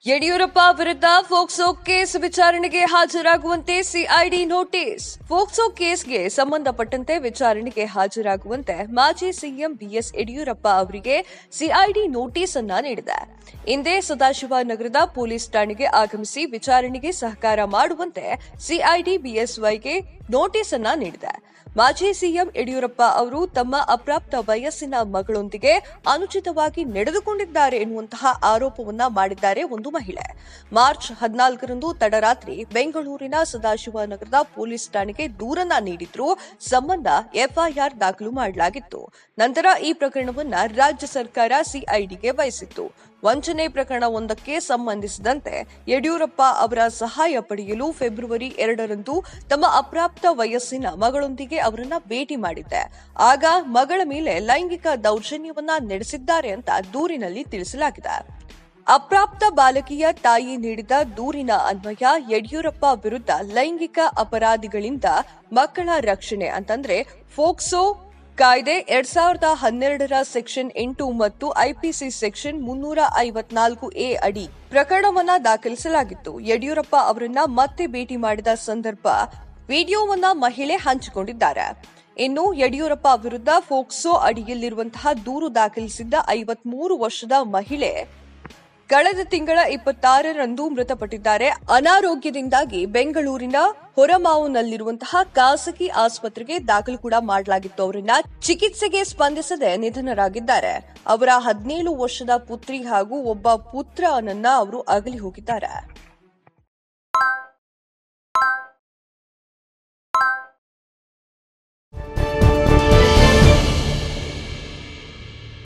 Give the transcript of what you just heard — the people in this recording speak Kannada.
ಯಡಿಯೂರಪ್ಪ ವಿರುದ್ಧ ಫೋಕ್ಸೋ ಕೇಸ್ ವಿಚಾರಣೆಗೆ ಹಾಜರಾಗುವಂತೆ ಸಿಐಡಿ ನೋಟಿಸ್ ಫೋಕ್ಸೋ ಕೇಸ್ಗೆ ಸಂಬಂಧಪಟ್ಟಂತೆ ವಿಚಾರಣೆಗೆ ಹಾಜರಾಗುವಂತೆ ಮಾಜಿ ಸಿಎಂ ಬಿಎಸ್ ಯಡಿಯೂರಪ್ಪ ಅವರಿಗೆ ಸಿಐಡಿ ನೋಟಿಸ್ ಅನ್ನ ನೀಡಿದೆ ಹಿಂದೆ ಸದಾಶಿವನಗರದ ಪೊಲೀಸ್ ಠಾಣೆಗೆ ಆಗಮಿಸಿ ವಿಚಾರಣೆಗೆ ಸಹಕಾರ ಮಾಡುವಂತೆ ಸಿಐಡಿ ಬಿಎಸ್ವೈಗೆ ನೋಟಿಸ್ ಅನ್ನ ನೀಡಿದೆ ಮಾಜಿ ಸಿಎಂ ಯಡಿಯೂರಪ್ಪ ಅವರು ತಮ್ಮ ಅಪ್ರಾಪ್ತ ವಯಸ್ಸಿನ ಮಗಳೊಂದಿಗೆ ಅನುಚಿತವಾಗಿ ನಡೆದುಕೊಂಡಿದ್ದಾರೆ ಎನ್ನುವಂತಹ ಆರೋಪವನ್ನ ಮಾಡಿದ್ದಾರೆ ಒಂದು ಮಹಿಳೆ ಮಾರ್ಚ್ ಹದಿನಾಲ್ಕರಂದು ತಡರಾತ್ರಿ ಬೆಂಗಳೂರಿನ ಸದಾಶಿವನಗರದ ಪೊಲೀಸ್ ಠಾಣೆಗೆ ದೂರನ್ನ ನೀಡಿದ್ರು ಸಂಬಂಧ ಎಫ್ಐಆರ್ ದಾಖಲು ಮಾಡಲಾಗಿತ್ತು ನಂತರ ಈ ಪ್ರಕರಣವನ್ನ ರಾಜ್ಯ ಸರ್ಕಾರ ಸಿಐಡಿಗೆ ವಹಿಸಿತ್ತು ವಂಚನೆ ಪ್ರಕರಣವೊಂದಕ್ಕೆ ಸಂಬಂಧಿಸಿದಂತೆ ಯಡಿಯೂರಪ್ಪ ಅವರ ಸಹಾಯ ಪಡೆಯಲು ಫೆಬ್ರವರಿ ಎರಡರಂದು ತಮ್ಮ ಅಪ್ರಾಪ್ತ ವಯಸ್ಸಿನ ಮಗಳೊಂದಿಗೆ ಅವರನ್ನ ಭೇಟಿ ಮಾಡಿದ್ದೆ ಆಗ ಮಗಳ ಮೇಲೆ ಲೈಂಗಿಕ ದೌರ್ಜನ್ಯವನ್ನ ನಡೆಸಿದ್ದಾರೆ ಅಂತ ದೂರಿನಲ್ಲಿ ತಿಳಿಸಲಾಗಿದೆ ಅಪ್ರಾಪ್ತ ಬಾಲಕಿಯ ತಾಯಿ ನೀಡಿದ ದೂರಿನ ಅನ್ವಯ ಯಡಿಯೂರಪ್ಪ ವಿರುದ್ಧ ಲೈಂಗಿಕ ಅಪರಾಧಿಗಳಿಂದ ಮಕ್ಕಳ ರಕ್ಷಣೆ ಅಂತಂದ್ರೆ ಫೋಕ್ಸೋ ಕಾಯ್ದೆ ಎರಡ್ ಸಾವಿರದ ಹನ್ನೆರಡರ ಸೆಕ್ಷನ್ ಎಂಟು ಮತ್ತು ಐಪಿಸಿ ಸೆಕ್ಷನ್ ಮುನ್ನೂರ ಐವತ್ನಾಲ್ಕು ಎ ಅಡಿ ಪ್ರಕರಣವನ್ನ ದಾಖಲಿಸಲಾಗಿತ್ತು ಯಡಿಯೂರಪ್ಪ ಅವರನ್ನ ಮತ್ತೆ ಭೇಟಿ ಮಾಡಿದ ಸಂದರ್ಭ ವಿಡಿಯೋವನ್ನ ಮಹಿಳೆ ಹಂಚಿಕೊಂಡಿದ್ದಾರೆ ಇನ್ನು ಯಡಿಯೂರಪ್ಪ ವಿರುದ್ಧ ಫೋಕ್ಸೋ ಅಡಿಯಲ್ಲಿರುವಂತಹ ದೂರು ದಾಖಲಿಸಿದ್ದ ಐವತ್ಮೂರು ವರ್ಷದ ಮಹಿಳೆ ಕಳೆದ ತಿಂಗಳ ಇಪ್ಪತ್ತಾರರಂದು ಮೃತಪಟ್ಟಿದ್ದಾರೆ ಅನಾರೋಗ್ಯದಿಂದಾಗಿ ಬೆಂಗಳೂರಿನ ಹೊರಮಾವುನಲ್ಲಿರುವಂತಹ ಖಾಸಗಿ ಆಸ್ಪತ್ರೆಗೆ ದಾಖಲು ಕೂಡ ಮಾಡಲಾಗಿತ್ತು ಅವರನ್ನ ಚಿಕಿತ್ಸೆಗೆ ಸ್ಪಂದಿಸದೆ ನಿಧನರಾಗಿದ್ದಾರೆ ಅವರ ಹದಿನೇಳು ವರ್ಷದ ಪುತ್ರಿ ಹಾಗೂ ಒಬ್ಬ ಪುತ್ರನನ್ನ ಅವರು ಅಗಲಿ ಹೋಗಿದ್ದಾರೆ